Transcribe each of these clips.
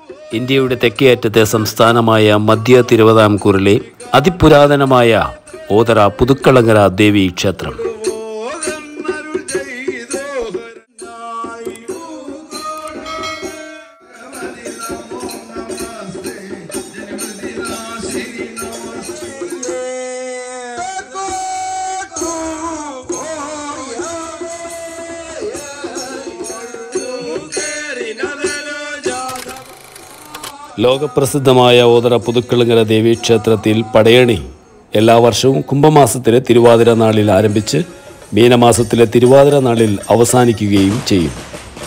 ഇന്ത്യയുടെ തെക്കേയറ്റത്തെ സംസ്ഥാനമായ മധ്യ തിരുവിതാംകൂറിലെ അതിപുരാതനമായ ഓതറ പുതുക്കളങ്ങര ദേവി ക്ഷേത്രം ലോകപ്രസിദ്ധമായ ഓതറ പുതുക്കളങ്ങര ദേവീക്ഷേത്രത്തിൽ പടയണി എല്ലാ വർഷവും കുംഭമാസത്തിലെ തിരുവാതിര നാളിൽ ആരംഭിച്ച് മീനമാസത്തിലെ തിരുവാതിര നാളിൽ അവസാനിക്കുകയും ചെയ്യും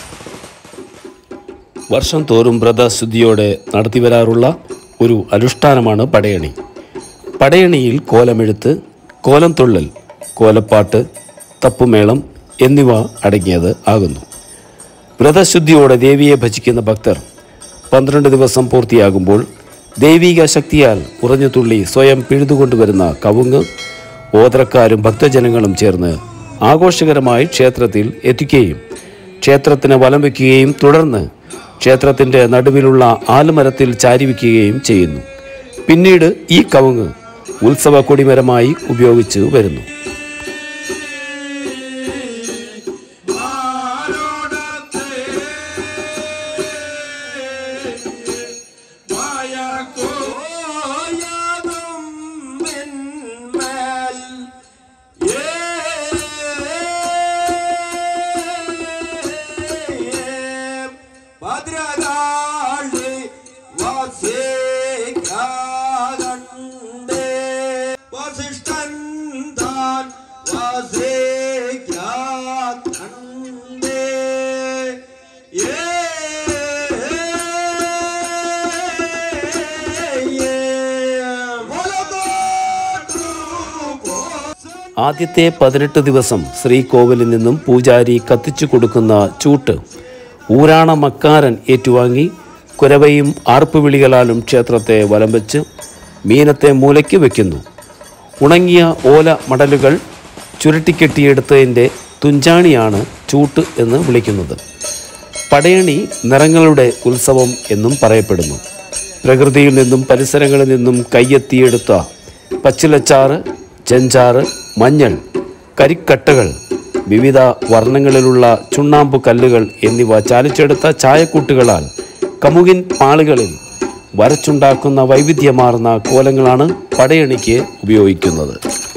വർഷം തോറും വ്രതശുദ്ധിയോടെ നടത്തിവരാറുള്ള ഒരു അനുഷ്ഠാനമാണ് പടയണി പടയണിയിൽ കോലമെഴുത്ത് കോലം തുള്ളൽ കോലപ്പാട്ട് തപ്പുമേളം എന്നിവ അടങ്ങിയത് ആകുന്നു വ്രതശുദ്ധിയോടെ ദേവിയെ ഭജിക്കുന്ന ഭക്തർ പന്ത്രണ്ട് ദിവസം പൂർത്തിയാകുമ്പോൾ ദൈവിക ശക്തിയാൽ ഉറഞ്ഞു തുള്ളി സ്വയം പിഴുതുകൊണ്ടുവരുന്ന കവുങ്ങ് ഓതറക്കാരും ഭക്തജനങ്ങളും ചേർന്ന് ആഘോഷകരമായി ക്ഷേത്രത്തിൽ എത്തിക്കുകയും ക്ഷേത്രത്തിന് വലം വയ്ക്കുകയും തുടർന്ന് ക്ഷേത്രത്തിൻ്റെ നടുവിലുള്ള ആലുമരത്തിൽ ചാരിവെക്കുകയും ചെയ്യുന്നു പിന്നീട് ഈ കവുങ്ങ് ഉത്സവ കൊടിമരമായി ഉപയോഗിച്ച് വരുന്നു ഭദ്രകാളി വസിക്കാകണ്ടേ വസിഷ്ഠൻ താൻ വസിക്കാകണ്ടേ ഏ ആദ്യത്തെ പതിനെട്ട് ദിവസം ശ്രീകോവിലിൽ നിന്നും പൂജാരി കത്തിച്ചു കൊടുക്കുന്ന ചൂട്ട് ഊരാണ മക്കാരൻ ഏറ്റുവാങ്ങി കുരവയും ആർപ്പുവിളികളാലും ക്ഷേത്രത്തെ വലം വെച്ച് മീനത്തെ മൂലയ്ക്ക് വയ്ക്കുന്നു ഉണങ്ങിയ ഓല മടലുകൾ ചുരുട്ടിക്കെട്ടിയെടുത്തതിൻ്റെ തുഞ്ചാണിയാണ് ചൂട്ട് എന്ന് വിളിക്കുന്നത് പടയണി നിറങ്ങളുടെ ഉത്സവം എന്നും പറയപ്പെടുന്നു പ്രകൃതിയിൽ നിന്നും പരിസരങ്ങളിൽ നിന്നും കയ്യെത്തിയെടുത്ത പച്ചിലച്ചാറ് ചെഞ്ചാറ് മഞ്ഞൾ കരിക്കട്ടകൾ വിവിധ വർണ്ണങ്ങളിലുള്ള ചുണ്ണാമ്പ് കല്ലുകൾ എന്നിവ ചാലിച്ചെടുത്ത ചായക്കൂട്ടുകളാൽ കമുകിൻ പാളുകളിൽ വരച്ചുണ്ടാക്കുന്ന വൈവിധ്യമാർന്ന കോലങ്ങളാണ് പടയണിക്ക് ഉപയോഗിക്കുന്നത്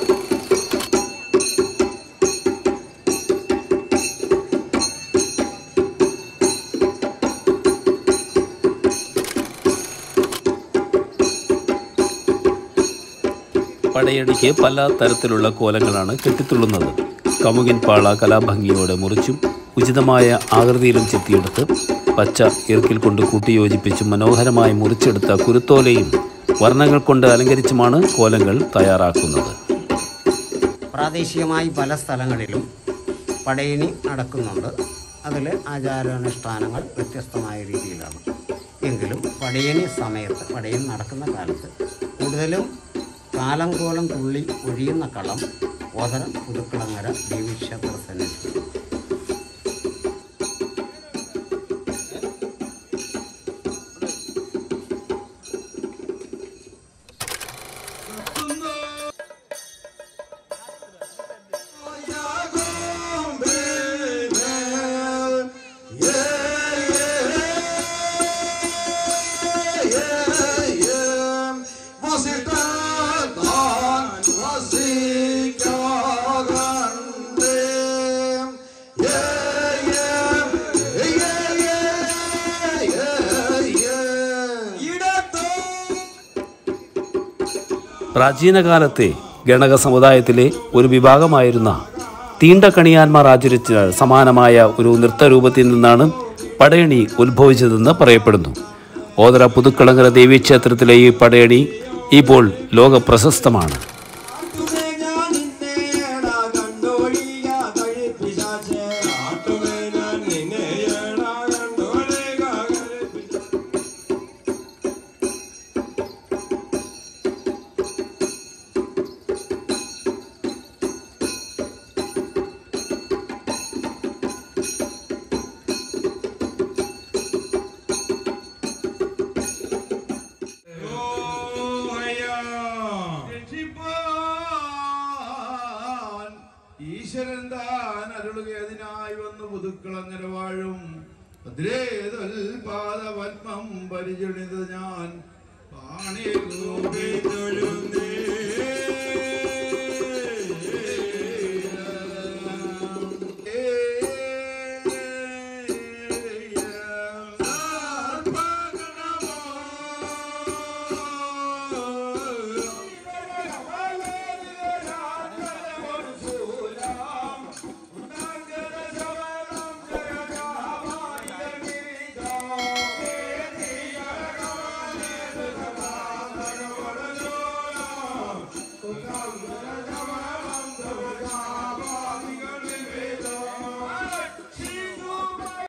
പടയണിക്ക് പല തരത്തിലുള്ള കോലങ്ങളാണ് കെട്ടിത്തുള്ളുന്നത് കമുകിൻ പാള കലാഭംഗിയോടെ മുറിച്ചും ഉചിതമായ ആകൃതിയിലും ചെത്തിയെടുത്ത് പച്ച ഇറുക്കിൽ കൊണ്ട് കൂട്ടിയോജിപ്പിച്ചും മനോഹരമായി മുറിച്ചെടുത്ത കുരുത്തോലയും വർണ്ണങ്ങൾ കൊണ്ട് അലങ്കരിച്ചുമാണ് കോലങ്ങൾ തയ്യാറാക്കുന്നത് പ്രാദേശികമായി പല സ്ഥലങ്ങളിലും പടയണി നടക്കുന്നുണ്ട് അതിൽ ആചാരാനുഷ്ഠാനങ്ങൾ വ്യത്യസ്തമായ രീതിയിലാണ് എങ്കിലും പടയണി സമയത്ത് പടയണി നടക്കുന്ന കാലത്ത് കൂടുതലും കാലം കോലം തുള്ളി ഒഴിയുന്ന കളം ഓതര പുതുക്കുളങ്ങര ദേവീക്ഷേത്ര സന്നിധി പ്രാചീന കാലത്തെ ഗണക സമുദായത്തിലെ ഒരു വിഭാഗമായിരുന്ന തീണ്ടക്കണിയാന്മാർ ആചരിച്ച സമാനമായ ഒരു നൃത്തരൂപത്തിൽ നിന്നാണ് പടയണി ഉത്ഭവിച്ചതെന്ന് പറയപ്പെടുന്നു ഓതറ പുതുക്കളങ്ങര ദേവീക്ഷേത്രത്തിലെ ഈ പടയണി ഇപ്പോൾ ലോക പ്രശസ്തമാണ് സാധുക്കൾ അങ്ങനെ വാഴും ഭദ്രേതൽ പാദപത്മം പരിചണിത ഞാൻ പാണി തൊഴുന്നേ